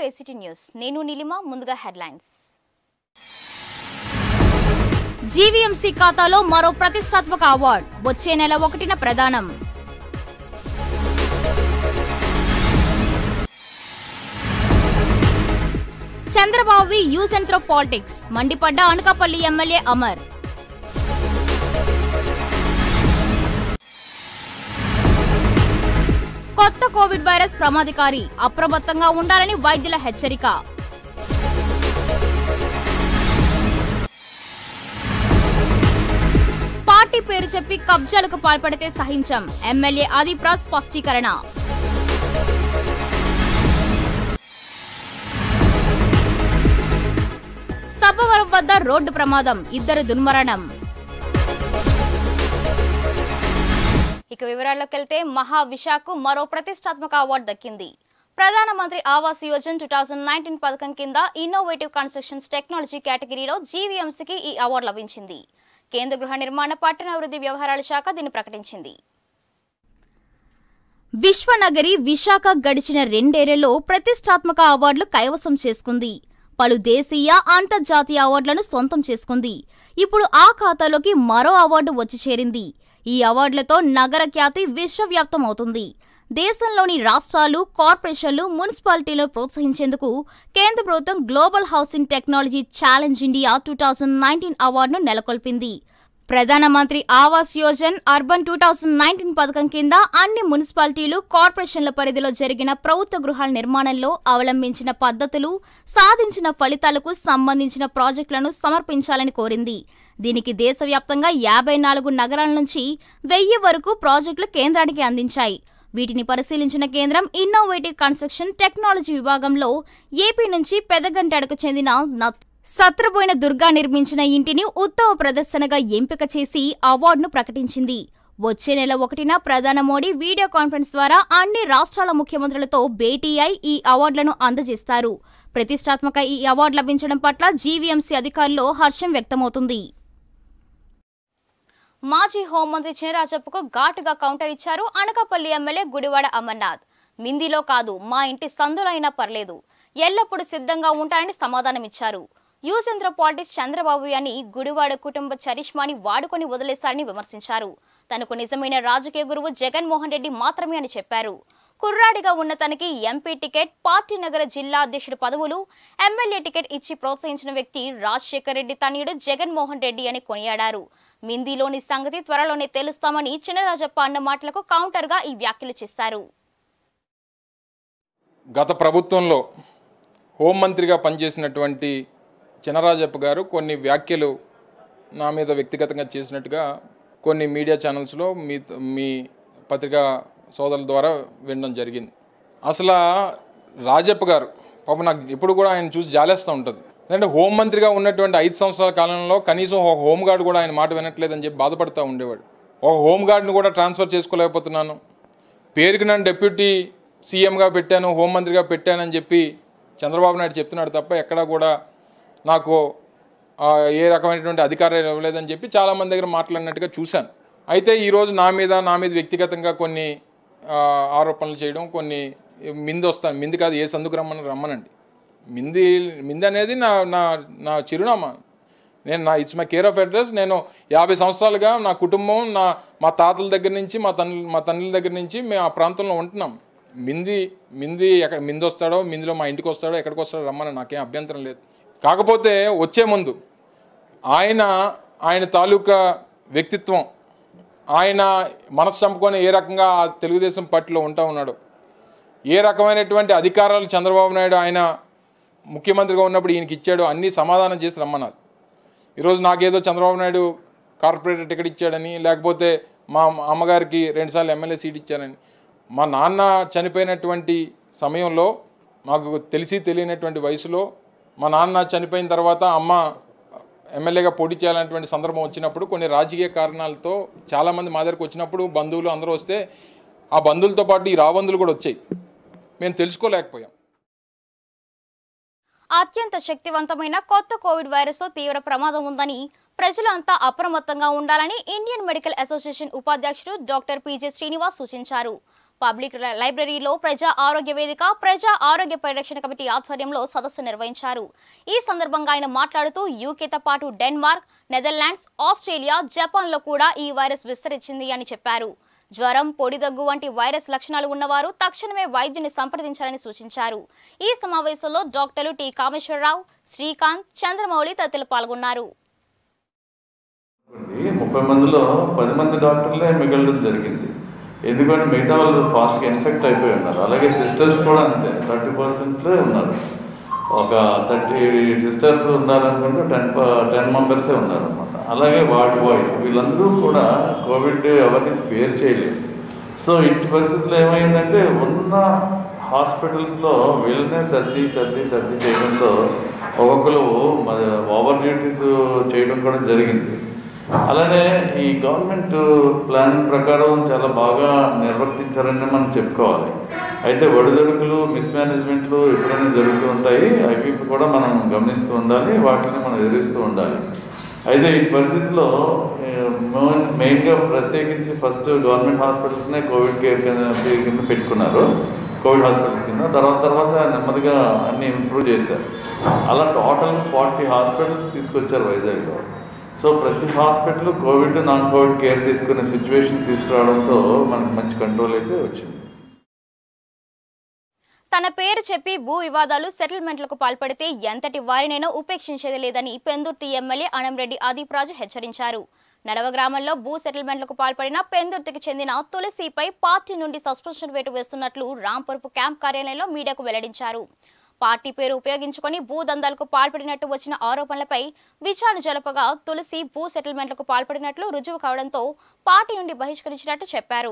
ACT news నేను నీలిమ ముందుగా headlines GVMC ఖాతాలో మరో ప్రతిష్టాత్మక అవార్డు వచ్చే నెల ఒకటిన ప్రదానం చంద్రబాబు యూస్ ఎంత్రో పాలిటిక్స్ మండిపడ్డ అనకాపల్లి ఎమ్మెల్యే అమర్ కొత్త కోవిడ్ వైరస్ ప్రమాదకారి అప్రమత్తంగా ఉండాలని వైద్యుల హెచ్చరిక పార్టీ పేరు చెప్పి కబ్జాలకు పాల్పడితే సహించం ఎమ్మెల్యే ఆదిప్రాజ్ స్పష్టీకరణ సభవరం వద్ద రోడ్డు ప్రమాదం ఇద్దరు దుర్మరణం ఇక వివరాల్లోకి వెళ్తే మహా విశాఖకు మరో ప్రతిష్టాత్మక అవార్డు దక్కింది Pradhan Mantri Awas Yojana two thousand nineteen పథకం కింద ఇన్నోవేటివ్ కన్స్ట్రక్షన్స్ టెక్నాలజీ కేటగిరీలో జీవీఎంసీకి ఈ అవార్డు లభించింది కేంద్ర గృహ నిర్మాణ పట్టణాభివృద్ధి వ్యవహారాల శాఖ దీన్ని ప్రకటించింది విశ్వనగరి విశాఖ గడిచిన రెండేళ్లలో ప్రతిష్టాత్మక అవార్డులు కైవసం చేసుకుంది పలు దేశీయ అంతర్జాతీయ అవార్డులను సొంతం చేసుకుంది ఇప్పుడు ఆ ఖాతాలోకి మరో అవార్డు వచ్చి చేరింది ఈ అవార్డులతో నగర ఖ్యాతి విశ్వవ్యాప్తం అవుతుంది దేశంలోని రాష్ట్రాలు కార్పొరేషన్లు మున్సిపాలిటీలను ప్రోత్సహించేందుకు కేంద్ర ప్రభుత్వం global housing technology challenge India two thousand nineteen అవార్డును నెలకొల్పింది Pradhan Mantri Awas Yojana urban two thousand nineteen పథకం కింద అన్ని మున్సిపాలిటీలు కార్పొరేషన్ల పరిధిలో జరిగిన ప్రభుత్వ గృహాల నిర్మాణంలో అవలంబించిన పద్ధతులు సాధించిన ఫలితాలకు సంబంధించిన ప్రాజెక్టులను సమర్పించాలని కోరింది దీనికి దేశవ్యాప్తంగా యాభై నాలుగు నగరాల నుంచి వెయ్యి వరకు ప్రాజెక్టులు కేంద్రానికి అందించాయి వీటిని పరిశీలించిన కేంద్రం ఇన్నోవేటివ్ కన్స్ట్రక్షన్ టెక్నాలజీ విభాగంలో ఏపీ నుంచి పెదగంటాడకు చెందిన నత్ సత్రబోయిన దుర్గా నిర్మించిన ఇంటిని ఉత్తమ ప్రదర్శనగా ఎంపిక చేసి అవార్డును ప్రకటించింది వచ్చే నెల ఒకటిన ప్రధాని మోడీ వీడియో కాన్ఫరెన్స్ ద్వారా అన్ని రాష్ట్రాల ముఖ్యమంత్రులతో భేటీ అయి ఈ అవార్డులను అందజేస్తారు ప్రతిష్టాత్మక ఈ అవార్డు లభించడం పట్ల జీవీఎంసీ అధికారుల్లో హర్షం వ్యక్తమవుతుంది మాజీ హోంమంత్రి చినరాజప్పకు ఘాటుగా కౌంటర్ ఇచ్చారు అనకాపల్లి ఎమ్మెల్యే గుడివాడ అమర్నాథ్ మిందిలో కాదు మా ఇంటి సందులో అయినా పర్లేదు ఎల్లప్పుడూ సిద్ధంగా ఉంటానని సమాధానమిచ్చారు యూసేంద్ర పాలిటిక్స్ చంద్రబాబు అని గుడివాడ కుటుంబ చరిష్మాని వాడుకొని వదిలేశారని విమర్శించారు తనకు నిజమైన రాజకీయ గురువు జగన్మోహన్ రెడ్డి మాత్రమే అని చెప్పారు కుర్రాడిగా ఉన్న తనకి ఎంపీ టికెట్ పార్టీ నగర జిల్లా అధ్యక్షుడు పదవులు ఎమ్మెల్యే టికెట్ ఇచ్చి ప్రోత్సహించిన వ్యక్తి రాజశేఖర్ రెడ్డి తనయుడు జగన్మోహన్ రెడ్డి అని కొనియాడారు మిందిలోని సంగతి త్వరలోనే తెలుస్తామని చినరాజప్ప అన్న మాటలకు కౌంటర్గా ఈ వ్యాఖ్యలు చేశారు గత ప్రభుత్వంలో హోంమంత్రిగా పనిచేసినటువంటి చినరాజప్ప గారు కొన్ని వ్యాఖ్యలు నా మీద వ్యక్తిగతంగా చేసినట్టుగా కొన్ని మీడియా ఛానల్స్లో మీ మీ పత్రికా సోదరుల ద్వారా వినడం జరిగింది అసలు రాజప్ప గారు పాపం నాకు ఇప్పుడు కూడా ఆయన చూసి జాలేస్తూ ఉంటుంది ఎందుకంటే హోంమంత్రిగా ఉన్నటువంటి ఐదు సంవత్సరాల కాలంలో కనీసం ఒక హోంగార్డ్ కూడా ఆయన మాట వినట్లేదని చెప్పి బాధపడుతూ ఉండేవాడు ఒక హోంగార్డ్ని కూడా ట్రాన్స్ఫర్ చేసుకోలేకపోతున్నాను పేరుకి నన్ను డెప్యూటీ సీఎంగా పెట్టాను హోంమంత్రిగా పెట్టానని చెప్పి చంద్రబాబు నాయుడు చెప్తున్నాడు తప్ప ఎక్కడా కూడా నాకు ఆ, ఏ రకమైనటువంటి అధికారం ఇవ్వలేదని చెప్పి చాలామంది దగ్గర మాట్లాడినట్టుగా చూశాను అయితే ఈరోజు నా మీద నా మీద వ్యక్తిగతంగా కొన్ని ఆ, ఆరోపణలు చేయడం కొన్ని మింది వస్తాను మింది కాదు ఏ సందుకు రమ్మని రమ్మనండి మింది మింది అనేది నా నా నా చిరునామా నేను నా it's my care of address నేను యాభై సంవత్సరాలుగా నా కుటుంబం నా మా తాతల దగ్గర నుంచి మా తల్లి మా తండ్రుల దగ్గర నుంచి మేము ఆ ప్రాంతంలో ఉంటున్నాం మింది మింది ఎక్కడ మింది వస్తాడో మిందిలో మా ఇంటికి వస్తాడో ఎక్కడికి వస్తాడో రమ్మని నాకేం అభ్యంతరం లేదు కాకపోతే వచ్చే ముందు ఆయన ఆయన తాలూకా వ్యక్తిత్వం ఆయన మనసు చంపుకొని ఏ రకంగా ఆ తెలుగుదేశం పార్టీలో ఉంటా ఉన్నాడు ఏ రకమైనటువంటి అధికారాలు చంద్రబాబు నాయుడు ఆయన ముఖ్యమంత్రిగా ఉన్నప్పుడు ఈయనకి ఇచ్చాడు అన్నీ సమాధానం చేసి రమ్మన్నారు ఈరోజు నాకేదో చంద్రబాబు నాయుడు కార్పొరేటర్ టికెట్ ఇచ్చాడని లేకపోతే మా అమ్మగారికి రెండుసార్లు ఎమ్మెల్యే సీట్ ఇచ్చానని మా నాన్న చనిపోయినటువంటి సమయంలో మాకు తెలిసి తెలియనటువంటి వయసులో మా నాన్న చనిపోయిన తర్వాత అమ్మ ఎమ్మెల్యేగా పోటీ చేయాలనేటువంటి సందర్భం వచ్చినప్పుడు కొన్ని రాజకీయ కారణాలతో చాలామంది మా దగ్గరకు వచ్చినప్పుడు బంధువులు అందరూ వస్తే ఆ బంధువులతో పాటు ఈ రాబందులు కూడా వచ్చాయి మేము తెలుసుకోలేకపోయాం అత్యంత శక్తివంతమైన కొత్త కోవిడ్ వైరస్ తో తీవ్ర ప్రమాదం ఉందని ప్రజలంతా అప్రమత్తంగా ఉండాలని ఇండియన్ మెడికల్ అసోసియేషన్ ఉపాధ్యక్షుడు డాక్టర్ పీజే శ్రీనివాస్ సూచించారు పబ్లిక్ లై- లైబ్రరీలో ప్రజా ఆరోగ్య వేదిక ప్రజా ఆరోగ్య పరిరక్షణ కమిటీ ఆధ్వర్యంలో సదస్సు నిర్వహించారు ఈ సందర్భంగా ఆయన మాట్లాడుతూ యూకేతో పాటు డెన్మార్క్ నెదర్లాండ్స్ ఆస్ట్రేలియా జపాన్లో కూడా ఈ వైరస్ విస్తరించింది అని చెప్పారు జ్వరం పొడి దగ్గు వంటి వైరస్ లక్షణాలు ఉన్నవారు తక్షణమే వైద్యుని సంప్రదించాలని సూచించారు ఈ సమావేశంలో డాక్టర్లు టి కామేశ్వరరావు శ్రీకాంత్ చంద్రమౌళి తదితరులు పాల్గొన్నారు అనుకోండి, ముప్పై మందిలో పది మంది డాక్టర్లే మిగలడం జరిగింది ఎందుకంటే మిగతా వాళ్ళు ఫాస్ట్గా ఇన్ఫెక్ట్ అయిపోయి ఉన్నారు అలాగే సిస్టర్స్ కూడా అంతే థర్టీ పర్సెంట్లే ఉన్నారు ఒక థర్టీ సిస్టర్స్ ఉన్నారనుకుంటే టెన్ టెన్ మెంబర్సే ఉన్నారనమాట అలాగే వార్డ్ బాయ్స్ వీళ్ళందరూ కూడా కోవిడ్ ఎవరిని స్పేర్ చేయలేదు సో ఇట్టి పరిస్థితుల్లో ఏమైందంటే ఉన్న హాస్పిటల్స్లో వీళ్ళనే సర్ది సర్ది సర్ది చేయడంతో ఒక్కొక్కరు ఓవర్ డ్యూటీస్ చేయడం కూడా జరిగింది అలానే ఈ గవర్నమెంట్ ప్లాన్ ప్రకారం చాలా బాగా నిర్వర్తించారని మనం చెప్పుకోవాలి అయితే ఒడిదొడుకులు మిస్మేనేజ్మెంట్లు ఎప్పుడైనా జరుగుతూ ఉంటాయి అవి కూడా మనం గమనిస్తూ ఉండాలి వాటిని మనం ఎదురిస్తూ ఉండాలి అయితే ఈ పరిస్థితిలో ఏ, మెయిన్- మెయిన్గా ప్రత్యేకించి ఫస్ట్ గవర్నమెంట్ హాస్పిటల్స్నే కోవిడ్ కేర్ కింద కింద పెట్టుకున్నారు కోవిడ్ హాస్పిటల్స్ కింద తర్వాత తర్వాత నెమ్మదిగా అన్ని ఇంప్రూవ్ చేశారు అలా టోటల్ ఫార్టీ హాస్పిటల్స్ తీసుకొచ్చారు వైజాగ్లో సో ప్రతి hospital Covid non Covid care తీసుకునే సిచ్యువేషన్ తీసుకురావడంతో మనకు మంచి కంట్రోల్ అయితే వచ్చింది తన పేరు చెప్పి భూ వివాదాలు సెటిల్మెంట్లకు పాల్పడితే ఎంతటి వారినైనా ఉపేక్షించేది లేదని పెందుర్తి ఎమ్మెల్యే అనంరెడ్డి ఆదిప్ రాజు హెచ్చరించారు నడవ గ్రామంలో భూ సెటిల్మెంట్లకు పాల్పడిన పెందుర్తికి చెందిన తులసిపై పార్టీ నుండి సస్పెన్షన్ వేటు వేస్తున్నట్లు రాంపరుపు క్యాంప్ కార్యాలయంలో మీడియాకు వెల్లడించారు పార్టీ పేరు ఉపయోగించుకొని భూ దందాలకు పాల్పడినట్టు వచ్చిన ఆరోపణలపై విచారణ జరపగా తులసి భూ సెటిల్మెంట్లకు పాల్పడినట్లు రుజువు కావడంతో పార్టీ నుండి బహిష్కరించినట్టు చెప్పారు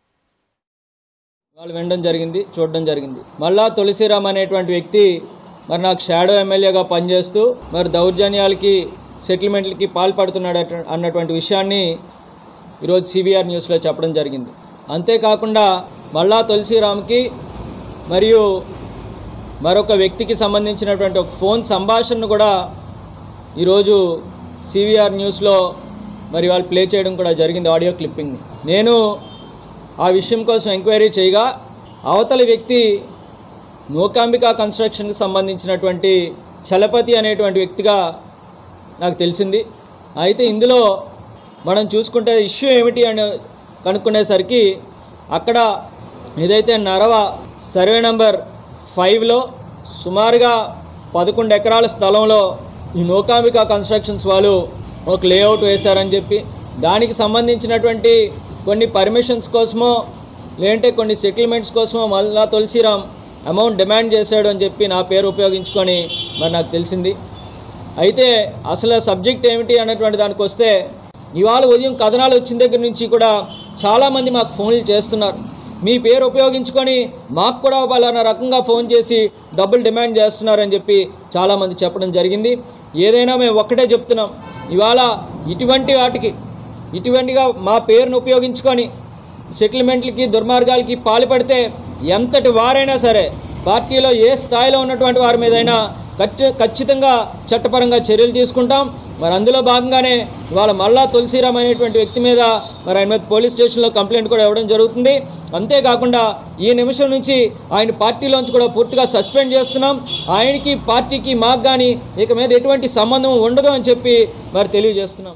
వాళ్ళు వినడం జరిగింది చూడడం జరిగింది మళ్ళా తులసిరామ్ అనేటువంటి వ్యక్తి మరి నాకు షాడో ఎమ్మెల్యేగా పనిచేస్తూ మరి దౌర్జన్యాలకి సెటిల్మెంట్లకి పాల్పడుతున్నాడు అట- అన్నటువంటి విషయాన్ని ఈరోజు సిబిఆర్ న్యూస్లో చెప్పడం జరిగింది అంతేకాకుండా మళ్ళా తులసిరామ్కి మరియు మరొక వ్యక్తికి సంబంధించినటువంటి ఒక ఫోన్ సంభాషణను కూడా ఈరోజు సివిఆర్ న్యూస్లో మరి వాళ్ళు ప్లే చేయడం కూడా జరిగింది ఆడియో క్లిప్పింగ్ని నేను ఆ విషయం కోసం ఎంక్వైరీ చేయగా అవతలి వ్యక్తి మూకాంబిక కన్స్ట్రక్షన్కి సంబంధించినటువంటి చలపతి అనేటువంటి వ్యక్తిగా నాకు తెలిసింది అయితే ఇందులో మనం చూసుకుంటే ఇష్యూ ఏమిటి అని కనుక్కునేసరికి అక్కడ ఏదైతే నరవ సర్వే నంబర్ ఫైవ్లో సుమారుగా పదకొండు ఎకరాల స్థలంలో ఈ నోకాంబిక కన్స్ట్రక్షన్స్ వాళ్ళు ఒక లేఅవుట్ వేశారని చెప్పి దానికి సంబంధించినటువంటి కొన్ని పర్మిషన్స్ కోసమో లేదంటే కొన్ని సెటిల్మెంట్స్ కోసమో మళ్ళా తులసిరామ్ అమౌంట్ డిమాండ్ చేశాడు అని చెప్పి నా పేరు ఉపయోగించుకొని మరి నాకు తెలిసింది అయితే అసలు సబ్జెక్ట్ ఏమిటి అన్నటువంటి దానికి వస్తే ఇవాళ ఉదయం కథనాలు వచ్చిన దగ్గర నుంచి కూడా చాలామంది మాకు ఫోన్లు చేస్తున్నారు మీ పేరు ఉపయోగించుకొని మాకు కూడా పలానా రకంగా ఫోన్ చేసి డబ్బులు డిమాండ్ చేస్తున్నారని చెప్పి చాలామంది చెప్పడం జరిగింది ఏదైనా మేము ఒక్కటే చెప్తున్నాం ఇవాళ ఇటువంటి వాటికి ఇటువంటిగా మా పేరును ఉపయోగించుకొని సెటిల్మెంట్లకి దుర్మార్గాలకి పాల్పడితే ఎంతటి వారైనా సరే పార్టీలో ఏ స్థాయిలో ఉన్నటువంటి వారి మీదైనా ఖచ్చి ఖచ్చితంగా చట్టపరంగా చర్యలు తీసుకుంటాం మరి అందులో భాగంగానే ఇవాళ మల్లా తులసిరామ్ అనేటువంటి వ్యక్తి మీద మరి ఆయన మీద పోలీస్ స్టేషన్లో కంప్లైంట్ కూడా ఇవ్వడం జరుగుతుంది అంతేకాకుండా ఈ నిమిషం నుంచి ఆయన పార్టీలోంచి కూడా పూర్తిగా సస్పెండ్ చేస్తున్నాం ఆయనకి పార్టీకి మాకు కానీ ఇక మీద ఎటువంటి సంబంధం ఉండదు అని చెప్పి మరి తెలియజేస్తున్నాం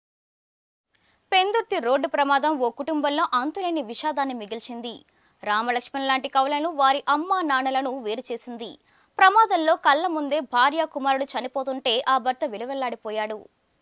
పెందుర్తి రోడ్డు ప్రమాదం ఓ కుటుంబంలో అంతులేని విషాదాన్ని మిగిల్చింది రామలక్ష్మణ్ లాంటి కవులను వారి అమ్మ నాన్నలను వేరు చేసింది ప్రమాదంలో కళ్ళ ముందే భార్య కుమారుడు చనిపోతుంటే ఆ భర్త విలువెల్లాడిపోయాడు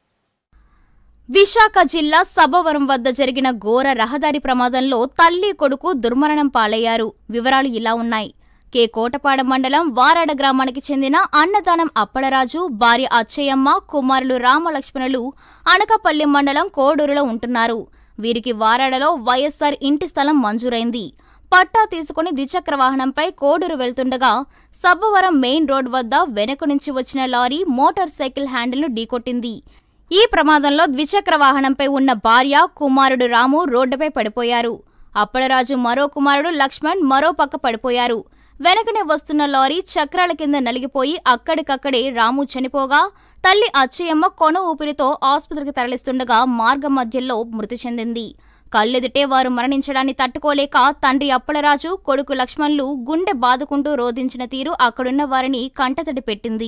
విశాఖ జిల్లా సభవరం వద్ద జరిగిన ఘోర రహదారి ప్రమాదంలో తల్లి కొడుకు దుర్మరణం పాలయ్యారు వివరాలు ఇలా ఉన్నాయి కె కోటపాడ మండలం వారాడ గ్రామానికి చెందిన అన్నదానం అప్పలరాజు భార్య అచ్చయ్యమ్మ కుమారులు రామలక్ష్మణులు అనకపల్లి మండలం కోడూరులో ఉంటున్నారు వీరికి వారాడలో వైఎస్సార్ ఇంటి స్థలం మంజూరైంది పట్టా తీసుకుని ద్విచక్ర వాహనంపై కోడూరు వెళ్తుండగా సబ్బవరం మెయిన్ రోడ్ వద్ద వెనుక నుంచి వచ్చిన లారీ మోటార్ సైకిల్ హ్యాండిల్ను ఢీకొట్టింది ఈ ప్రమాదంలో ద్విచక్ర వాహనంపై ఉన్న భార్య కుమారుడు రాము రోడ్డుపై పడిపోయారు అప్పలరాజు మరో కుమారుడు లక్ష్మణ్ మరో పక్క పడిపోయారు వెనకనే వస్తున్న లారీ చక్రాల కింద నలిగిపోయి అక్కడికక్కడే రాము చనిపోగా తల్లి అచ్చయ్యమ్మ కొన ఊపిరితో ఆసుపత్రికి తరలిస్తుండగా మార్గం మధ్యలో మృతి చెందింది కళ్ళెదుటే వారు మరణించడాన్ని తట్టుకోలేక తండ్రి అప్పలరాజు కొడుకు లక్ష్మణ్లు గుండె బాదుకుంటూ రోధించిన తీరు అక్కడున్న వారిని కంటతడి పెట్టింది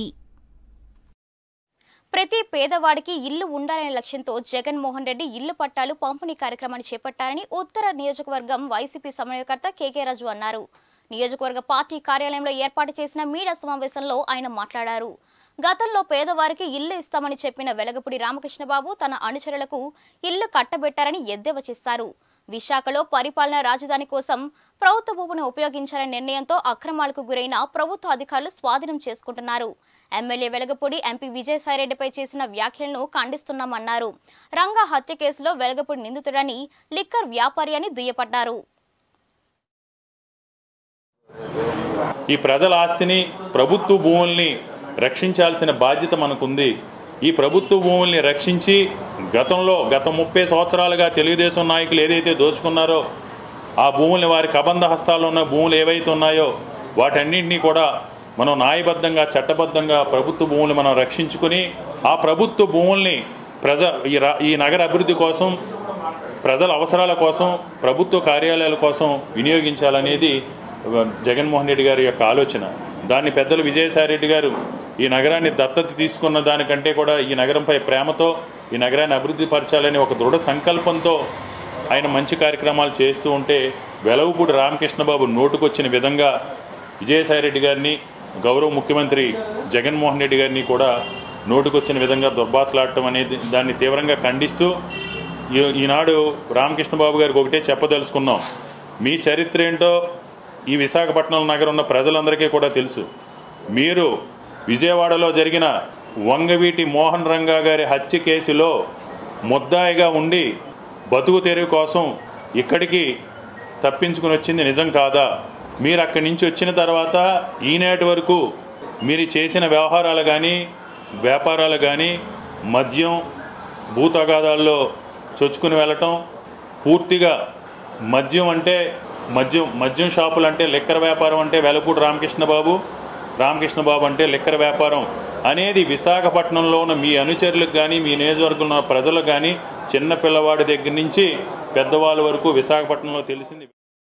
ప్రతి పేదవాడికి ఇల్లు ఉండాలనే లక్ష్యంతో జగన్మోహన్ రెడ్డి ఇల్లు పట్టాలు పంపిణీ కార్యక్రమాన్ని చేపట్టారని ఉత్తర నియోజకవర్గం వైసీపీ సమన్వయకర్త కేకే రాజు అన్నారు నియోజకవర్గ పార్టీ కార్యాలయంలో ఏర్పాటు చేసిన మీడియా సమావేశంలో ఆయన మాట్లాడారు గతంలో పేదవారికి ఇల్లు ఇస్తామని చెప్పిన వెలగపూడి రామకృష్ణబాబు తన అనుచరులకు ఇల్లు కట్టబెట్టారని ఎద్దేవా చేశారు విశాఖలో పరిపాలనా రాజధాని కోసం ప్రభుత్వ భూమిని ఉపయోగించాలనే నిర్ణయంతో అక్రమాలకు గురైన ప్రభుత్వ అధికారులు స్వాధీనం చేసుకుంటున్నారు ఎమ్మెల్యే వెలగపూడి ఎంపీ విజయసాయిరెడ్డిపై చేసిన వ్యాఖ్యలను ఖండిస్తున్నామన్నారు రంగా హత్య కేసులో వెలగపూడి నిందితుడని లిక్కర్ వ్యాపారి అని దుయ్యపడ్డారు ఈ ప్రజల ఆస్తిని ప్రభుత్వ భూముల్ని రక్షించాల్సిన బాధ్యత మనకుంది ఈ ప్రభుత్వ భూముల్ని రక్షించి గతంలో గత ముప్పై సంవత్సరాలుగా తెలుగుదేశం నాయకులు ఏదైతే దోచుకున్నారో ఆ భూముల్ని వారి కబంధ హస్తాల్లో ఉన్న భూములు ఏవైతే ఉన్నాయో వాటన్నింటినీ కూడా మనం న్యాయబద్ధంగా చట్టబద్ధంగా ప్రభుత్వ భూములు మనం రక్షించుకుని ఆ ప్రభుత్వ భూముల్ని ప్రజ ఈ రా ఈ నగర అభివృద్ధి కోసం ప్రజల అవసరాల కోసం ప్రభుత్వ కార్యాలయాల కోసం వినియోగించాలనేది జగన్మోహన్ రెడ్డి గారి యొక్క ఆలోచన దాన్ని పెద్దలు విజయసాయి రెడ్డి గారు ఈ నగరాన్ని దత్తత తీసుకున్న దానికంటే కూడా ఈ నగరంపై ప్రేమతో ఈ నగరాన్ని అభివృద్ధి పరచాలని ఒక దృఢ సంకల్పంతో ఆయన మంచి కార్యక్రమాలు చేస్తూ ఉంటే వెలవపూడి రామకృష్ణబాబు నోటుకొచ్చిన విధంగా విజయసాయి రెడ్డి గారిని గౌరవ ముఖ్యమంత్రి జగన్మోహన్ రెడ్డి గారిని కూడా నోటుకొచ్చిన విధంగా దుర్భాషలాడటం అనేది దాన్ని తీవ్రంగా ఖండిస్తూ ఈ- ఈనాడు రామకృష్ణబాబు గారికి ఒకటే చెప్పదలుచుకున్నాం మీ చరిత్ర ఏంటో ఈ విశాఖపట్నం నగరం ఉన్న ప్రజలందరికీ కూడా తెలుసు మీరు విజయవాడలో జరిగిన వంగవీటి మోహన్ రంగా గారి హత్య కేసులో ముద్దాయిగా ఉండి బతుకు తెరువు కోసం ఇక్కడికి తప్పించుకుని వచ్చింది నిజం కాదా మీరు అక్కడి నుంచి వచ్చిన తర్వాత ఈనాటి వరకు మీరు చేసిన వ్యవహారాలు కానీ వ్యాపారాలు కానీ మద్యం భూతగాదాల్లో చొచ్చుకుని వెళ్ళటం పూర్తిగా మద్యం అంటే మద్యం మద్యం షాపులు అంటే లిక్కర్ వ్యాపారం అంటే వెలపూడి రామకృష్ణ బాబు రామకృష్ణ బాబు అంటే లిక్కర్ వ్యాపారం అనేది విశాఖపట్నంలో ఉన్న మీ అనుచరులకు కానీ మీ నియోజకవర్గంలో ఉన్న ప్రజలకు కానీ చిన్న పిల్లవాడి దగ్గర నుంచి పెద్దవాళ్ళ వరకు విశాఖపట్నంలో తెలిసింది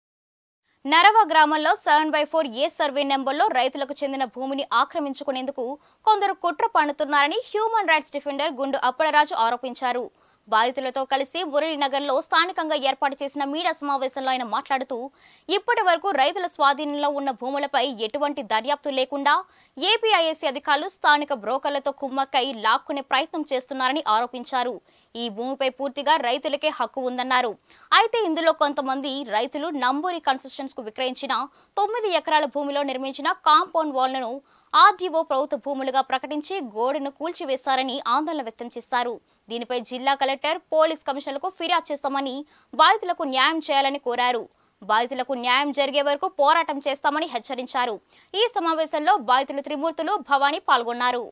నరవ గ్రామంలో seven by four A survey నెంబర్లో రైతులకు చెందిన భూమిని ఆక్రమించుకునేందుకు కొందరు కుట్ర పన్నుతున్నారని హ్యూమన్ రైట్స్ డిఫెండర్ గుండు అప్పలరాజు ఆరోపించారు బాధితులతో కలిసి మురళీనగర్లో స్థానికంగా ఏర్పాటు చేసిన మీడియా సమావేశంలో ఆయన మాట్లాడుతూ ఇప్పటి వరకు రైతుల స్వాధీనంలో ఉన్న భూములపై ఎటువంటి దర్యాప్తు లేకుండా ఏపీఐఎస్సీ అధికారులు స్థానిక బ్రోకర్లతో కుమ్మక్కై లాక్కునే ప్రయత్నం చేస్తున్నారని ఆరోపించారు ఈ భూమిపై పూర్తిగా రైతులకే హక్కు ఉందన్నారు అయితే ఇందులో కొంతమంది రైతులు నంబూరి కన్స్ట్రక్షన్స్ కు విక్రయించిన తొమ్మిది ఎకరాల భూమిలో నిర్మించిన కాంపౌండ్ వాల్లను ఆర్డీఓ ప్రభుత్వ భూములుగా ప్రకటించి గోడను కూల్చివేశారని ఆందోళన వ్యక్తం చేశారు దీనిపై జిల్లా కలెక్టర్ పోలీస్ కమిషనర్లకు ఫిర్యాదు చేస్తామని బాధితులకు న్యాయం చేయాలని కోరారు బాధితులకు న్యాయం జరిగే వరకు పోరాటం చేస్తామని హెచ్చరించారు ఈ సమావేశంలో బాధితులు త్రిమూర్తులు భవానీ పాల్గొన్నారు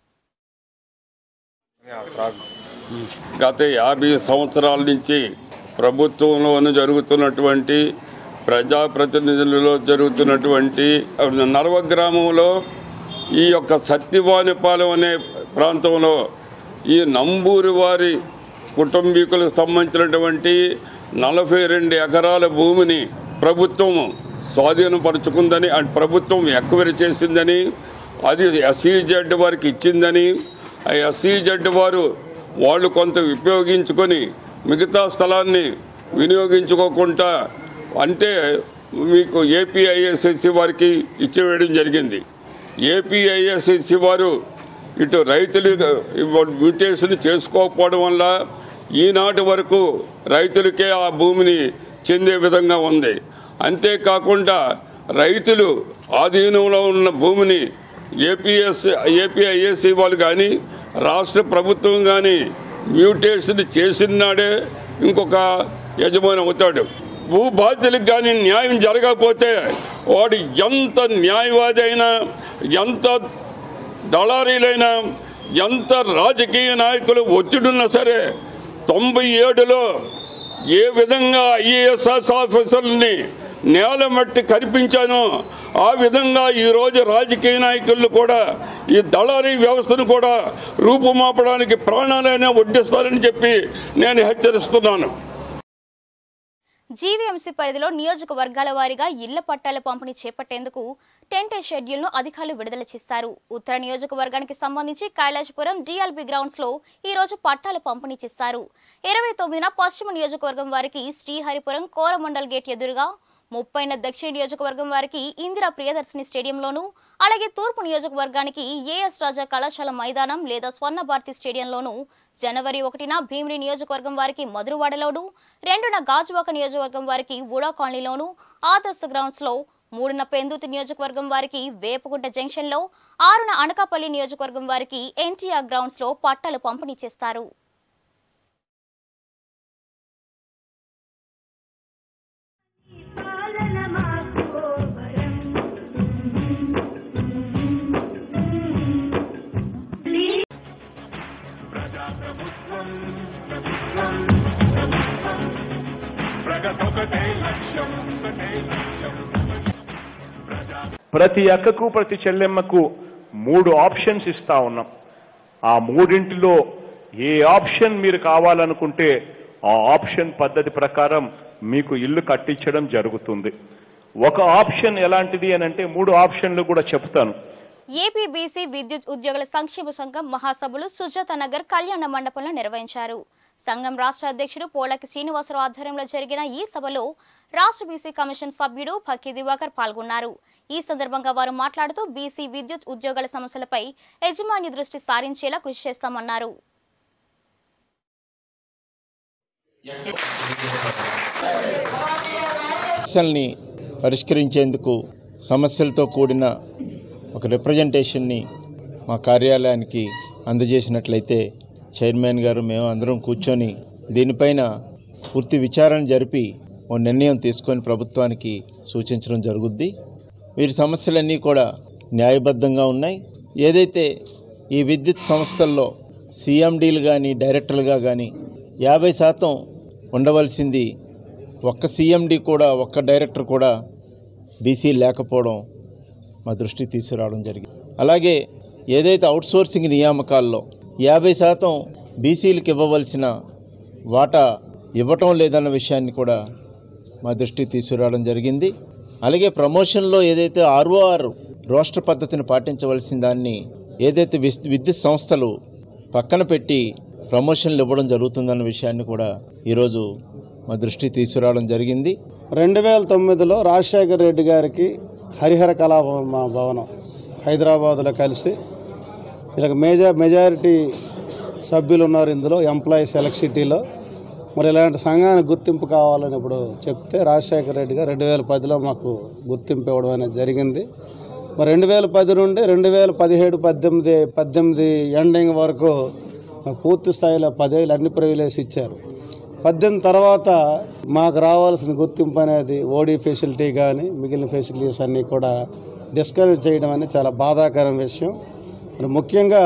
గత యాభై సంవత్సరాల నుంచి ప్రభుత్వంలోనూ జరుగుతున్నటువంటి ప్రజాప్రతినిధులలో జరుగుతున్నటువంటి నరవ గ్రామంలో ఈ యొక్క సత్యవానిపాలెం అనే ప్రాంతంలో ఈ నంబూరి వారి కుటుంబీకులకు సంబంధించినటువంటి నలభై రెండు ఎకరాల భూమిని ప్రభుత్వం స్వాధీనపరుచుకుందని అండ్ ప్రభుత్వం ఎక్వైరీ చేసిందని అది ఎస్సీజెడ్ వారికి ఇచ్చిందని ఆ ఎస్సీజెడ్ వారు వాళ్ళు కొంత ఉపయోగించుకొని మిగతా స్థలాన్ని వినియోగించుకోకుండా అంటే మీకు ఏపీఐఎస్ఎస్సి వారికి ఇచ్చివేయడం జరిగింది ఏపీఐఎస్ఎస్సి వారు ఇటు రైతులు మ్యూటేషన్ చేసుకోకపోవడం వల్ల ఈనాటి వరకు రైతులకే ఆ భూమిని చెందే విధంగా ఉంది అంతేకాకుండా రైతులు ఆధీనంలో ఉన్న భూమిని ఏపీఎస్ ఏపీఐఎస్సి వాళ్ళు కానీ రాష్ట్ర ప్రభుత్వం కానీ మ్యూటేషన్ చేసిన నాడే ఇంకొక యజమాని అవుతాడు భూ బాధ్యులకు కానీ న్యాయం జరగకపోతే వాడు ఎంత న్యాయవాది అయినా ఎంత దళారీలైనా ఎంత రాజకీయ నాయకులు ఒత్తిడున్నా సరే తొంభై ఏడులో ఏ విధంగా ఐఏఎస్ఎస్ ఆఫీసర్ని నేల మట్టి కనిపించానో ఆ విధంగా ఈరోజు రాజకీయ నాయకులు కూడా ఈ దళారీ వ్యవస్థను కూడా రూపుమాపడానికి ప్రాణాలైనా వడ్డిస్తారని చెప్పి నేను హెచ్చరిస్తున్నాను జీవీఎంసీ పరిధిలో నియోజకవర్గాల వారీగా ఇళ్ల పట్టాల పంపిణీ చేపట్టేందుకు టెంట్ షెడ్యూల్ను అధికారులు విడుదల చేశారు ఉత్తర నియోజకవర్గానికి సంబంధించి కైలాసపురం డిఎల్బి గ్రౌండ్స్ లో ఈ రోజు పట్టాల పంపిణీ చేశారు ఇరవై తొమ్మిదిన పశ్చిమ నియోజకవర్గం వారికి శ్రీహరిపురం కోరమండల్ గేట్ ఎదురుగా ముప్పైన దక్షిణ నియోజకవర్గం వారికి ఇందిరా ప్రియదర్శిని స్టేడియంలోను అలాగే తూర్పు నియోజకవర్గానికి ఏఎస్ రాజా కళాశాల మైదానం లేదా స్వర్ణ భారతి స్టేడియంలోను జనవరి ఒకటిన భీమిలి నియోజకవర్గం వారికి మధురవాడలోను రెండున గాజువాక నియోజకవర్గం వారికి వుడా కాలనీలోను ఆదర్శ గ్రౌండ్స్ లో మూడున పెందుర్తి నియోజకవర్గం వారికి వేపగుంట జంక్షన్ లో ఆరున అనకాపల్లి నియోజకవర్గం వారికి ఎన్టీఆర్ గ్రౌండ్స్ లో పట్టాలు పంపిణీ చేస్తారు పాలన మాకు వరం ప్రతి అక్కకు ప్రతి చెల్లెమ్మకు మూడు ఆప్షన్స్ ఇస్తా ఉన్నాం ఆ మూడింటిలో ఏ ఆప్షన్ మీరు కావాలనుకుంటే ఆ ఆప్షన్ పద్ధతి ప్రకారం మీకు ఇల్లు కట్టించడం జరుగుతుంది ఒక ఆప్షన్ ఎలాంటిది అని అంటే మూడు ఆప్షన్లు కూడా చెప్తాను ఏపీ బీసీ విద్యుత్ ఉద్యోగుల సంక్షేమ సంఘం మహాసభలు సుజాత నగర్ కళ్యాణ మండపంలో నిర్వహించారు సంఘం రాష్ట్ర అధ్యక్షుడు పోలకి శ్రీనివాసరావు ఆధ్వర్యంలో జరిగిన ఈ సభలో రాష్ట్ర బీసీ కమిషన్ సభ్యుడు పక్కి దివాకర్ పాల్గొన్నారు ఈ సందర్భంగా వారు మాట్లాడుతూ బీసీ విద్యుత్ ఉద్యోగుల సమస్యలపై యజమాని దృష్టి సారించేలా కృషి చేస్తామన్నారు సమస్యల్ని పరిష్కరించేందుకు సమస్యలతో కూడిన ఒక రిప్రజెంటేషన్ని మా కార్యాలయానికి అందజేసినట్లయితే చైర్మన్ గారు మేము అందరం కూర్చొని దీనిపైన పూర్తి విచారణ జరిపి ఓ నిర్ణయం తీసుకొని ప్రభుత్వానికి సూచించడం జరుగుద్ది వీరి సమస్యలన్నీ కూడా న్యాయబద్ధంగా ఉన్నాయి ఏదైతే ఈ విద్యుత్ సంస్థల్లో సీఎండీలు కానీ డైరెక్టర్లుగా కానీ యాభై శాతం ఉండవలసింది ఒక్క సీఎండి కూడా ఒక్క డైరెక్టర్ కూడా బీసీ లేకపోవడం మా దృష్టికి తీసుకురావడం జరిగింది అలాగే ఏదైతే అవుట్సోర్సింగ్ నియామకాల్లో యాభై శాతం బీసీలకు ఇవ్వవలసిన వాటా ఇవ్వటం లేదన్న విషయాన్ని కూడా మా దృష్టికి తీసుకురావడం జరిగింది అలాగే ప్రమోషన్లో ఏదైతే ఆర్ఓఆర్ రోస్టర్ పద్ధతిని పాటించవలసిన దాన్ని ఏదైతే విస్- విద్యుత్ సంస్థలు పక్కన పెట్టి ప్రమోషన్లు ఇవ్వడం జరుగుతుందన్న విషయాన్ని కూడా ఈరోజు మా దృష్టికి తీసుకురావడం జరిగింది రెండు వేల తొమ్మిదిలో రాజశేఖర రెడ్డి గారికి హరిహర కళా భవ- భవనం హైదరాబాద్లో కలిసి ఇలా మేజా మెజారిటీ సభ్యులు ఉన్నారు ఇందులో ఎంప్లాయీస్ ఎలక్ట్రిసిటీలో మరి ఇలాంటి సంఘానికి గుర్తింపు కావాలని ఇప్పుడు చెప్తే రాజశేఖర రెడ్డి గారు రెండు వేల పదిలో మాకు గుర్తింపు ఇవ్వడం అనేది జరిగింది మరి రెండు వేల పది నుండి రెండు వేల పదిహేడు పద్దెనిమిది పద్దెనిమిది ఎండింగ్ వరకు మాకు పూర్తి స్థాయిలో పదేళ్ళు అన్ని ప్రివిలేజ్ ఇచ్చారు పద్దెనిమిది తర్వాత మాకు రావాల్సిన గుర్తింపు అనేది ఓడీ ఫెసిలిటీ కానీ మిగిలిన ఫెసిలిటీస్ అన్నీ కూడా డిస్కరేజ్ చేయడం అనేది చాలా బాధాకరం విషయం మరి ముఖ్యంగా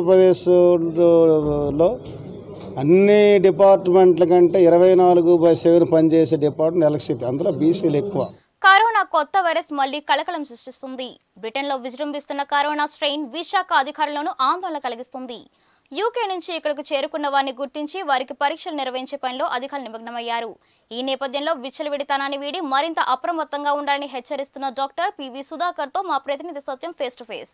ఆంధ్రప్రదేశ్లో అన్ని డిపార్ట్మెంట్ల కంటే ఇరవై నాలుగు బై సెవెన్ పనిచేసే డిపార్ట్మెంట్ ఎలక్ట్రిసిటీ అందులో బీసీలు ఎక్కువ కరోనా కొత్త వైరస్ మళ్లీ కలకలం సృష్టిస్తుంది బ్రిటన్లో విజృంభిస్తున్న కరోనా స్ట్రెయిన్ విశాఖ అధికారులను ఆందోళన కలిగిస్తుంది యూకే నుంచి ఇక్కడకు చేరుకున్న వారిని గుర్తించి వారికి పరీక్షలు నిర్వహించే పనిలో అధికారులు నిమగ్నమయ్యారు ఈ నేపథ్యంలో విచ్చలవిడితనాన్ని వీడి మరింత అప్రమత్తంగా ఉండాలని హెచ్చరిస్తున్న డాక్టర్ పివి సుధాకర్తో మా ప్రతినిధి Satyam face to face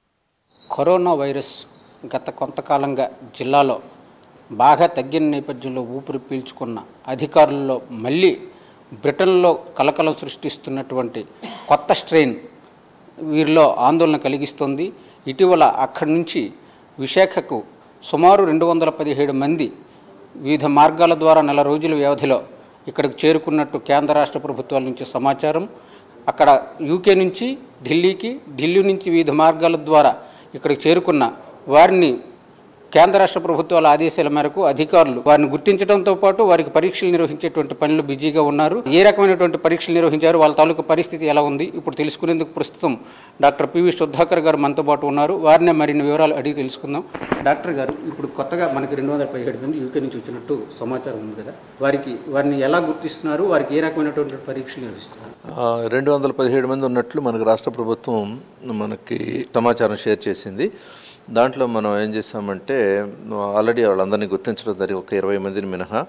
corona virus గత కొంతకాలంగా జిల్లాలో బాగా తగ్గిన నేపథ్యంలో ఊపిరి పీల్చుకున్న అధికారుల్లో మళ్ళీ బ్రిటన్లో కలకలం సృష్టిస్తున్నటువంటి కొత్త స్ట్రెయిన్ వీరిలో ఆందోళన కలిగిస్తుంది ఇటీవల అక్కడి నుంచి విశాఖకు సుమారు రెండు వందల పదిహేడు మంది వివిధ మార్గాల ద్వారా నెల రోజుల వ్యవధిలో ఇక్కడికి చేరుకున్నట్టు కేంద్ర రాష్ట్ర ప్రభుత్వాల నుంచి సమాచారం అక్కడ యూకే నుంచి ఢిల్లీకి ఢిల్లీ నుంచి వివిధ మార్గాల ద్వారా ఇక్కడికి చేరుకున్న వారిని కేంద్ర రాష్ట్ర ప్రభుత్వాల ఆదేశాల మేరకు అధికారులు వారిని గుర్తించడంతో పాటు వారికి పరీక్షలు నిర్వహించేటువంటి పనులు బిజీగా ఉన్నారు ఏ రకమైనటువంటి పరీక్షలు నిర్వహించారు వాళ్ళ తాలూకు పరిస్థితి ఎలా ఉంది ఇప్పుడు తెలుసుకునేందుకు ప్రస్తుతం డాక్టర్ పివి సుధాకర్ గారు మనతో పాటు ఉన్నారు వారినే మరిన్ని వివరాలు అడిగి తెలుసుకుందాం డాక్టర్ గారు ఇప్పుడు కొత్తగా మనకి రెండు వందల పదిహేడు మంది యూకే నుంచి వచ్చినట్టు సమాచారం ఉంది కదా వారికి వారిని ఎలా గుర్తిస్తున్నారు వారికి ఏ రకమైనటువంటి పరీక్షలు నిర్వహిస్తున్నారు రెండు వందల పదిహేడు మంది ఉన్నట్లు మనకు రాష్ట్ర ప్రభుత్వం మనకి సమాచారం షేర్ చేసింది దాంట్లో మనం ఏం చేసామంటే ఆల్రెడీ వాళ్ళందరినీ గుర్తించడం జరిగి ఒక ఇరవై మందిని మినహా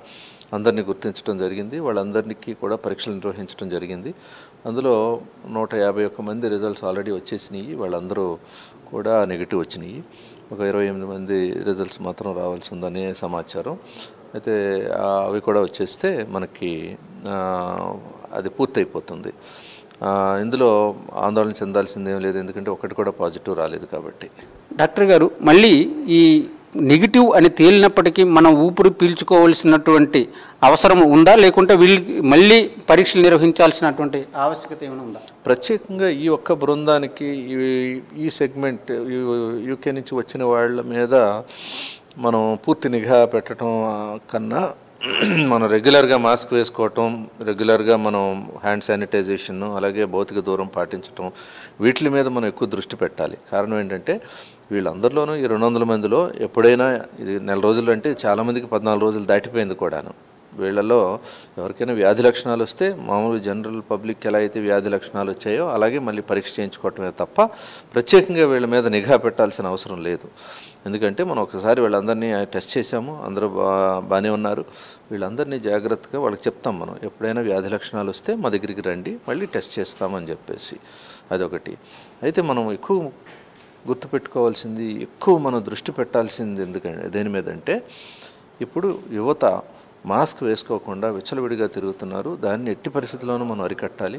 అందరినీ గుర్తించడం జరిగింది వాళ్ళందరికీ కూడా పరీక్షలు నిర్వహించడం జరిగింది అందులో నూట యాభై ఒక్క మంది రిజల్ట్స్ ఆల్రెడీ వచ్చేసినాయి వాళ్ళందరూ కూడా నెగిటివ్ వచ్చినాయి ఒక ఇరవై ఎనిమిది మంది రిజల్ట్స్ మాత్రం రావాల్సి ఉందనే సమాచారం అయితే ఆ, అవి కూడా వచ్చేస్తే మనకి ఆ, అది పూర్తయిపోతుంది ఆ, ఇందులో ఆందోళన చెందాల్సిందేం లేదు ఎందుకంటే ఒకటి కూడా పాజిటివ్ రాలేదు కాబట్టి డాక్టర్ గారు మళ్ళీ ఈ నెగిటివ్ అని తేలినప్పటికీ మనం ఊపిరి పీల్చుకోవాల్సినటువంటి అవసరం ఉందా లేకుంటే వీళ్ళకి మళ్ళీ పరీక్షలు నిర్వహించాల్సినటువంటి ఆవశ్యకత ఏమైనా ఉందా ప్రత్యేకంగా ఈ ఒక్క బృందానికి ఈ- ఈ సెగ్మెంట్ యూకే నుంచి వచ్చిన వాళ్ళ మీద మనం పూర్తి నిఘా పెట్టడం ఆ, కన్నా మనం రెగ్యులర్గా మాస్క్ వేసుకోవటం రెగ్యులర్గా మనం హ్యాండ్ శానిటైజేషన్ అలాగే భౌతిక దూరం పాటించటం వీటి మీద మనం ఎక్కువ దృష్టి పెట్టాలి కారణం ఏంటంటే వీళ్ళందరిలోనూ ఈ రెండు వందల మందిలో ఎప్పుడైనా ఇది నెల రోజులు అంటే చాలామందికి పద్నాలుగు రోజులు దాటిపోయింది కూడాను వీళ్ళలో ఎవరికైనా వ్యాధి లక్షణాలు వస్తే మామూలు జనరల్ పబ్లిక్ ఎలా అయితే వ్యాధి లక్షణాలు వచ్చాయో అలాగే మళ్ళీ పరీక్ష చేయించుకోవటమే తప్ప ప్రత్యేకంగా వీళ్ళ మీద నిఘా పెట్టాల్సిన అవసరం లేదు ఎందుకంటే మనం ఒకసారి వీళ్ళందరినీ టెస్ట్ చేసాము అందరూ బా బాగానే ఉన్నారు వీళ్ళందరినీ జాగ్రత్తగా వాళ్ళకి చెప్తాం మనం ఎప్పుడైనా వ్యాధి లక్షణాలు వస్తే మా దగ్గరికి రండి మళ్ళీ టెస్ట్ చేస్తామని చెప్పేసి అదొకటి అయితే మనం ఎక్కువ గుర్తుపెట్టుకోవాల్సింది ఎక్కువ మనం దృష్టి పెట్టాల్సింది ఎందుకంటే దేని మీద అంటే ఇప్పుడు యువత మాస్క్ వేసుకోకుండా విచ్చలవిడిగా తిరుగుతున్నారు దాన్ని ఎట్టి పరిస్థితుల్లోనూ మనం అరికట్టాలి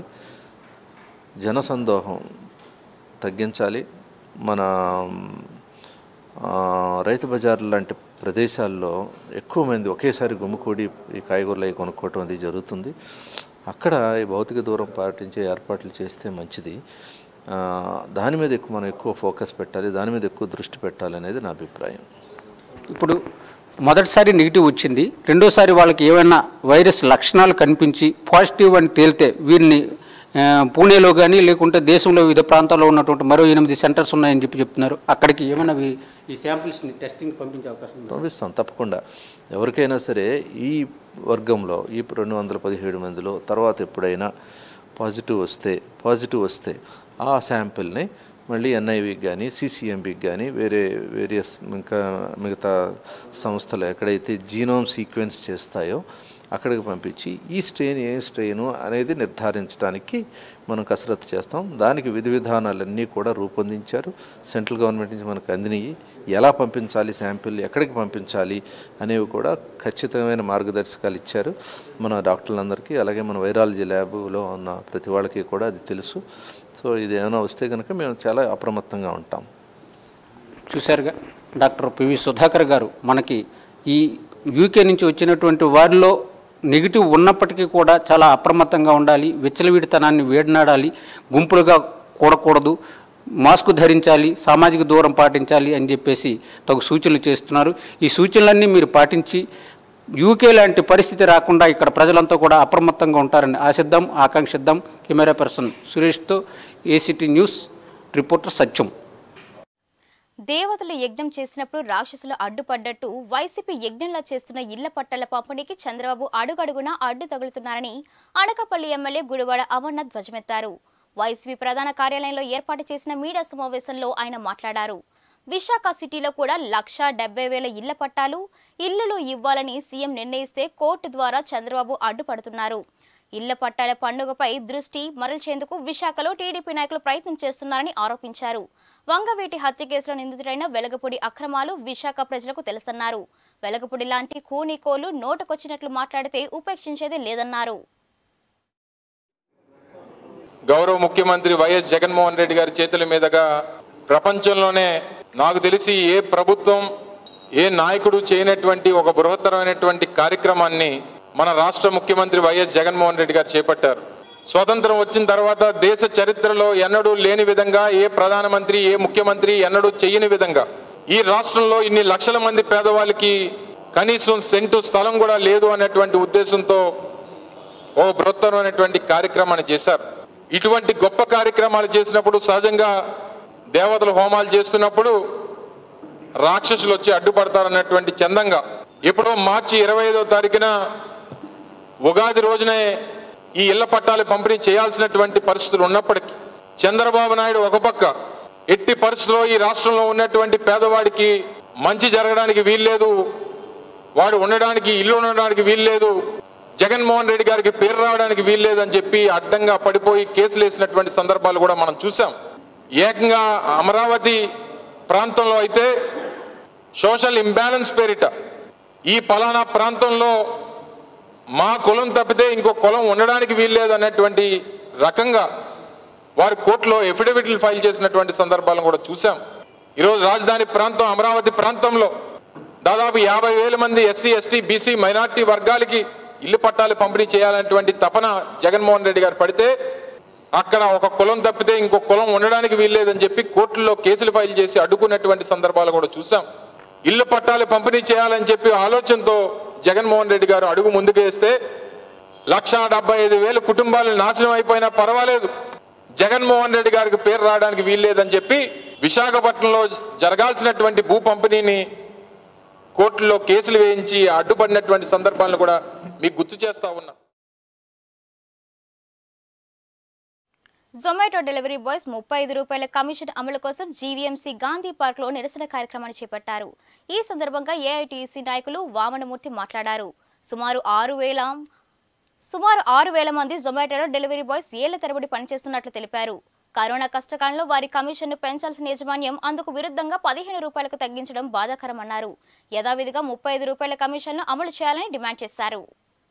జనసందోహం తగ్గించాలి మన ఆ, రైతు బజార్లు లాంటి ప్రదేశాల్లో ఎక్కువ మంది ఒకేసారి గుమ్మికూడి ఈ కాయగూరలు అవి కొనుక్కోవటం అది జరుగుతుంది అక్కడ ఈ భౌతిక దూరం పాటించే ఏర్పాట్లు చేస్తే మంచిది ఆ, దాని మీద ఎక్కువ మనం ఎక్కువ ఫోకస్ పెట్టాలి దాని మీద ఎక్కువ దృష్టి పెట్టాలి అనేది నా అభిప్రాయం ఇప్పుడు మొదటిసారి నెగిటివ్ వచ్చింది రెండోసారి వాళ్ళకి ఏమైనా వైరస్ లక్షణాలు కనిపించి పాజిటివ్ అని తేలితే వీరిని ఆ, పూణేలో కానీ లేకుంటే దేశంలో వివిధ ప్రాంతాల్లో ఉన్నటువంటి మరో ఎనిమిది సెంటర్స్ ఉన్నాయని చెప్పి చెప్తున్నారు అక్కడికి ఏమైనా వీ- ఈ శాంపిల్స్ని టెస్టింగ్ పంపించే అవకాశం ఉందా పంపిస్తాం తప్పకుండా ఎవరికైనా సరే ఈ వర్గంలో ఈ రెండు వందల పదిహేడు మందిలో తర్వాత ఎప్పుడైనా పాజిటివ్ వస్తే పాజిటివ్ వస్తే ఆ శాంపిల్ని మళ్ళీ ఎన్ఐవికి కానీ సిసిఎంబికి కానీ వేరే వేరియస్ ఇంకా మిగతా సంస్థలు ఎక్కడైతే జీనోమ్ సీక్వెన్స్ చేస్తాయో అక్కడికి పంపించి ఈ స్ట్రెయిన్ ఏ స్ట్రెయిన్ అనేది నిర్ధారించడానికి మనం కసరత్తు చేస్తాం దానికి విధి విధానాలన్నీ కూడా రూపొందించారు సెంట్రల్ గవర్నమెంట్ నుంచి మనకు అందినవి ఎలా పంపించాలి శాంపిల్ ఎక్కడికి పంపించాలి అనేవి కూడా ఖచ్చితమైన మార్గదర్శకాలు ఇచ్చారు మన డాక్టర్లందరికీ అలాగే మన వైరాలజీ ల్యాబ్లో ఉన్న ప్రతి వాళ్ళకి కూడా అది తెలుసు సో ఇది ఏమైనా వస్తే కనుక మేము చాలా అప్రమత్తంగా ఉంటాం చూశారుగా డాక్టర్ పివి సుధాకర్ గారు మనకి ఈ యూకే నుంచి వచ్చినటువంటి వారిలో నెగిటివ్ ఉన్నప్పటికీ కూడా చాలా అప్రమత్తంగా ఉండాలి విచ్చలవిడితనాన్ని వేడినాడాలి గుంపులుగా కూడకూడదు మాస్క్ ధరించాలి సామాజిక దూరం పాటించాలి అని చెప్పేసి తగు సూచనలు చేస్తున్నారు ఈ సూచనలన్నీ మీరు పాటించి యూకే లాంటి పరిస్థితి రాకుండా ఇక్కడ ప్రజలంతా కూడా అప్రమత్తంగా ఉంటారని ఆశిద్దాం ఆకాంక్షిద్దాం కెమెరా పర్సన్ సురేష్తో ఏసీటీ న్యూస్ రిపోర్టర్ సత్యం దేవతలు యజ్ఞం చేసినప్పుడు రాక్షసులు అడ్డుపడ్డట్టు వైసీపీ యజ్ఞంలా చేస్తున్న ఇళ్ల పట్టాల పంపిణీకి చంద్రబాబు అడుగడుగునా అడ్డు తగులుతున్నారని అనకాపల్లి ఎమ్మెల్యే గుడివాడ అమర్నాథ్ ధ్వజమెత్తారు వైసీపీ ప్రధాన కార్యాలయంలో ఏర్పాటు చేసిన మీడియా సమావేశంలో ఆయన మాట్లాడారు విశాఖ సిటీలో కూడా లక్ష డెబ్బై వేల ఇళ్ల పట్టాలు ఇళ్లలో ఇవ్వాలని సీఎం నిర్ణయిస్తే కోర్టు ద్వారా చంద్రబాబు అడ్డుపడుతున్నారు ఇళ్ల పట్టాల పండుగపై దృష్టి మరల్చేందుకు విశాఖలో టీడీపీ నాయకులు ప్రయత్నం చేస్తున్నారని ఆరోపించారు వంగవీటి హత్య కేసులో నిందితుడైన వెలగపూడి అక్రమాలు విశాఖ ప్రజలకు తెలుసన్నారు వెలగపూడి లాంటి కూనీకోలు నోటుకొచ్చినట్లు మాట్లాడితే ఉపేక్షించేది లేదన్నారు గౌరవ ముఖ్యమంత్రి వైఎస్ జగన్మోహన్ రెడ్డి గారి చేతుల మీదుగా ప్రపంచంలోనే నాకు తెలిసి ఏ ప్రభుత్వం ఏ నాయకుడు చేయనటువంటి ఒక బృహత్తరమైనటువంటి కార్యక్రమాన్ని మన రాష్ట్ర ముఖ్యమంత్రి వైఎస్ జగన్మోహన్ రెడ్డి గారు చేపట్టారు స్వతంత్రం వచ్చిన తర్వాత దేశ చరిత్రలో ఎన్నడూ లేని విధంగా ఏ ప్రధానమంత్రి ఏ ముఖ్యమంత్రి ఎన్నడూ చేయని విధంగా ఈ రాష్ట్రంలో ఇన్ని లక్షల మంది పేదవాళ్ళకి కనీసం సెంటు స్థలం కూడా లేదు అనేటువంటి ఉద్దేశంతో ఓ బృహత్తరమైనటువంటి కార్యక్రమాన్ని చేశారు ఇటువంటి గొప్ప కార్యక్రమాలు చేసినప్పుడు సహజంగా దేవతలు హోమాలు చేస్తున్నప్పుడు రాక్షసులు వచ్చి అడ్డుపడతారన్నటువంటి చందంగా ఎప్పుడో మార్చి ఇరవై ఐదో తారీఖున ఉగాది రోజునే ఈ ఇళ్ల పట్టాలు పంపిణీ చేయాల్సినటువంటి పరిస్థితులు ఉన్నప్పటికీ చంద్రబాబు నాయుడు ఒక పక్క ఎట్టి పరిస్థితుల్లో ఈ రాష్ట్రంలో ఉన్నటువంటి పేదవాడికి మంచి జరగడానికి వీల్లేదు వాడు ఉండడానికి ఇల్లు ఉండడానికి వీల్లేదు జగన్మోహన్ రెడ్డి గారికి పేరు రావడానికి వీల్లేదు అని చెప్పి అడ్డంగా పడిపోయి కేసులు వేసినటువంటి సందర్భాలు కూడా మనం చూసాం ఏకంగా అమరావతి ప్రాంతంలో అయితే సోషల్ ఇంబ్యాలెన్స్ పేరిట ఈ పలానా ప్రాంతంలో మా కులం తప్పితే ఇంకో కులం ఉండడానికి వీల్లేదు అనేటువంటి రకంగా వారి కోర్టులో ఎఫిడవిట్లు ఫైల్ చేసినటువంటి సందర్భాలను కూడా చూసాం ఈరోజు రాజధాని ప్రాంతం అమరావతి ప్రాంతంలో దాదాపు యాభై వేల మంది ఎస్సీ ఎస్టీ బీసీ మైనార్టీ వర్గాలకి ఇల్లు పట్టాలు పంపిణీ చేయాలనేటువంటి తపన జగన్మోహన్ రెడ్డి గారు పడితే అక్కడ ఒక కులం తప్పితే ఇంకో కులం ఉండడానికి వీల్లేదని చెప్పి కోర్టుల్లో కేసులు ఫైల్ చేసి అడ్డుకున్నటువంటి సందర్భాలు కూడా చూసాం ఇల్లు పట్టాలు పంపిణీ చేయాలని చెప్పి ఆలోచనతో జగన్మోహన్ రెడ్డి గారు అడుగు ముందుకేస్తే లక్షా డెబ్బై ఐదు వేలు కుటుంబాలు నాశనం అయిపోయినా పర్వాలేదు జగన్మోహన్ రెడ్డి గారికి పేరు రావడానికి వీల్లేదని చెప్పి విశాఖపట్నంలో జరగాల్సినటువంటి భూ పంపిణీని కోర్టులో కేసులు వేయించి అడ్డుపడినటువంటి సందర్భాలను కూడా మీకు గుర్తు చేస్తా ఉన్నా జొమాటో డెలివరీ బాయ్స్ ముప్పై ఐదు రూపాయల కమిషన్ అమలు కోసం జీవీఎంసీ గాంధీ పార్క్ లో నిరసన కార్యక్రమాన్ని చేపట్టారు ఈ సందర్భంగా ఏఐటీసీ నాయకులు వామనమూర్తి మాట్లాడారు సుమారు ఆరు వేల సుమారు ఆరు వేల మంది జొమాటోలో డెలివరీ బాయ్స్ ఏళ్ల తరబడి పనిచేస్తున్నట్లు తెలిపారు కరోనా కష్టకాలంలో వారి కమిషన్ను పెంచాల్సిన యాజమాన్యం అందుకు విరుద్ధంగా పదిహేను రూపాయలకు తగ్గించడం బాధాకరమన్నారు యథావిధిగా ముప్పై ఐదు రూపాయల కమిషన్ను అమలు చేయాలని డిమాండ్ చేశారు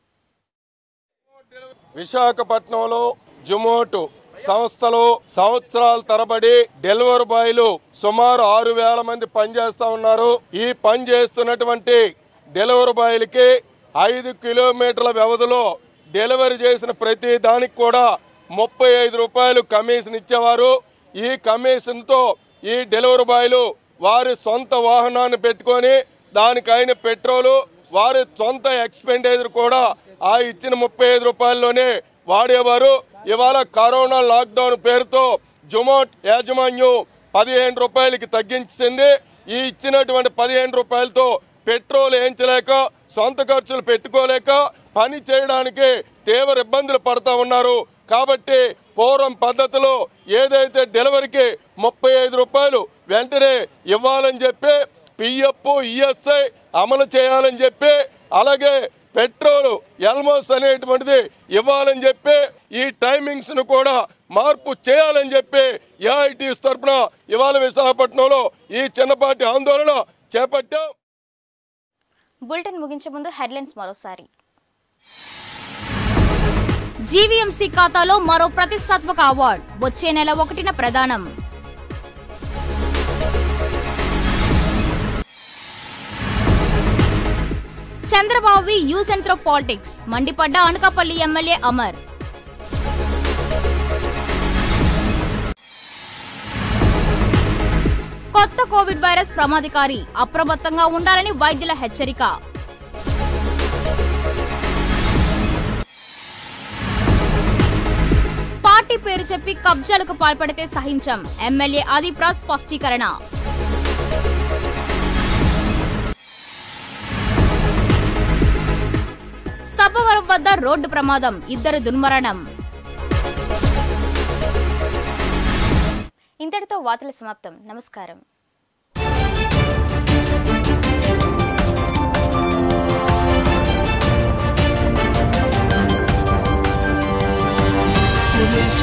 విశాఖపట్నంలో జొమాటో సంస్థలో సంవత్సరాల తరబడి డెలివరీ బాయ్లు సుమారు ఆరు వేల మంది పనిచేస్తా ఉన్నారు ఈ పని చేస్తున్నటువంటి డెలివరీ బాయ్లకి ఐదు కిలోమీటర్ల వ్యవధిలో డెలివరీ చేసిన ప్రతి దానికి కూడా ముప్పై ఐదు రూపాయలు కమిషన్ ఇచ్చేవారు ఈ కమిషన్తో ఈ డెలివరీ బాయ్లు వారి సొంత వాహనాన్ని పెట్టుకొని దానికైన పెట్రోలు వారి సొంత ఎక్స్పెండిచర్ కూడా ఆ ఇచ్చిన ముప్పై ఐదు రూపాయల్లోనే వాడేవారు ఇవాళ కరోనా లాక్డౌన్ పేరుతో జొమాట్ యాజమాన్యం పదిహేను రూపాయలకి తగ్గించింది ఈ ఇచ్చినటువంటి పదిహేను రూపాయలతో పెట్రోల్ వేయించలేక సొంత ఖర్చులు పెట్టుకోలేక పని చేయడానికి తీవ్ర ఇబ్బందులు పడతా ఉన్నారు కాబట్టి పూర్వం పద్ధతిలో ఏదైతే డెలివరీకి ముప్పై ఐదు రూపాయలు వెంటనే ఇవ్వాలని చెప్పి పిఎఫ్ ఈఎస్ఐ అమలు చేయాలని చెప్పి అలాగే పెట్రోల్ ఎల్మోస్ అనేటువంటిది ఇవ్వాలని చెప్పి ఈ టైమింగ్స్ ను కూడా మార్పు చేయాలని చెప్పి ఏఐటీస్ తరఫున ఇవాళ విశాఖపట్నంలో ఈ చిన్నపాటి ఆందోళన చేపట్టాం బులెటిన్ ముగించే ముందు హెడ్లైన్స్ మరోసారి జీవీఎంసీ ఖాతాలో మరో ప్రతిష్టాత్మక అవార్డు వచ్చే నెల ఒకటిన ప్రదానం Chandrababu use and throw politics మండిపడ్డ అనకాపల్లి ఎమ్మెల్యే అమర్ కొత్త కోవిడ్ వైరస్ ప్రమాదకారి అప్రమత్తంగా ఉండాలని వైద్యుల హెచ్చరిక పార్టీ పేరు చెప్పి కబ్జాలకు పాల్పడితే సహించం ఎమ్మెల్యే ఆదిప్రా స్పష్టీకరణ సబ్బవరం వద్ద రోడ్డు ప్రమాదం ఇద్దరు దుర్మరణం ఇంతటితో వార్తల సమాప్తం నమస్కారం Thank you.